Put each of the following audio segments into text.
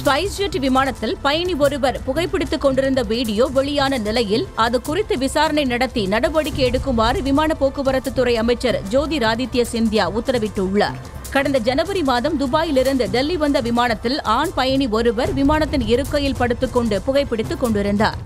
SpiceJet விமானத்தில் பயணி ஒருவர் புகைப்பிடித்துக் கொண்டிருந்த வீடியோ வெளியான நிலையில் அது குறித்து விசாரணை நடத்தி நடவடிக்கை எடுக்குமாறு விமான போக்குவரத்து துறை அமைச்சர் ஜோதிராதித்ய சிந்தியா உத்தரவிட்டுள்ளார் கடந்த ஜனவரி மாதம் துபாயிலிருந்து டெல்லி வந்த விமானத்தில் ஆண் பயணி ஒருவர் விமானத்தின் இருக்கையில் படுத்துக்கொண்டு புகைப்பிடித்துக் கொண்டிருந்தார்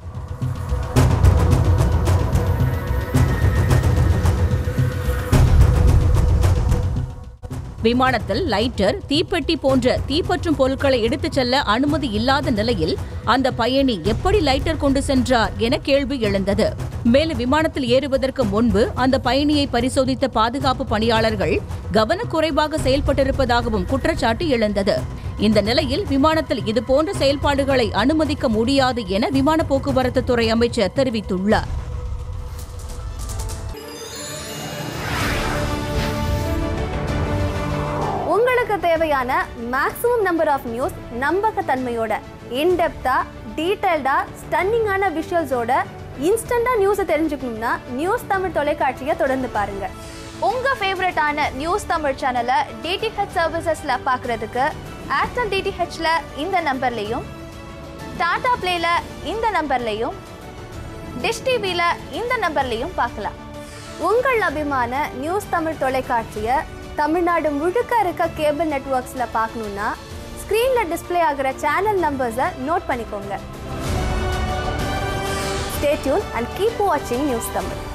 விமானத்தில் லைட்டர் தீப்பெட்டி போன்ற தீப்பற்றும் பொருட்களை எடுத்துச் செல்ல அனுமதி இல்லாத நிலையில் அந்த பயணி எப்படி லைட்டர் கொண்டு சென்றார் என கேள்வி எழுந்தது மேலும் விமானத்தில் ஏறுவதற்கு முன்பு அந்த பயணியை பரிசோதித்த பாதுகாப்பு பணியாளர்கள் கவனக்குறைவாக செயல்பட்டிருப்பதாகவும் குற்றச்சாட்டு எழுந்தது இந்த நிலையில் விமானத்தில் இதுபோன்ற செயல்பாடுகளை அனுமதிக்க முடியாது என விமான போக்குவரத்து துறை அமைச்சர் தெரிவித்துள்ளார் உங்களுக்கு தேவையான மேக்ஸிமம் நம்பர் ஆஃப் நியூஸ் நம்பகத்தன்மையோட இன்டெப்தா டீடைல்டா ஸ்டன்னிங்கான விஷுவல்ஸோட இன்ஸ்டண்டா நியூஸை தெரிஞ்சுக்கணும்னா நியூஸ் தமிழ் தொலைக்காட்சியை தொடர்ந்து பாருங்க உங்க ஃபேவரட்டான நியூஸ் தமிழ் சேனலை டிடிஹெச் சர்வீசஸ்ல பார்க்கறதுக்கு ஏர்டெல் டிடிஹெச்ல இந்த நம்பர்லையும் டாடா பிளேல இந்த நம்பர்லையும் டிஷ் டிவில இந்த நம்பர்லையும் பார்க்கலாம் உங்கள் அபிமான நியூஸ் தமிழ் தொலைக்காட்சியை தமிழ்நாடு முழுக்க இருக்க கேபிள் நெட்வொர்க்ஸில் பார்க்கணுன்னா ஸ்க்ரீனில் டிஸ்ப்ளே ஆகிற சேனல் நம்பர்ஸை நோட் பண்ணிக்கோங்க ஸ்டே டியூன் அண்ட் கீப் வாட்சிங் நியூஸ் தமிழ்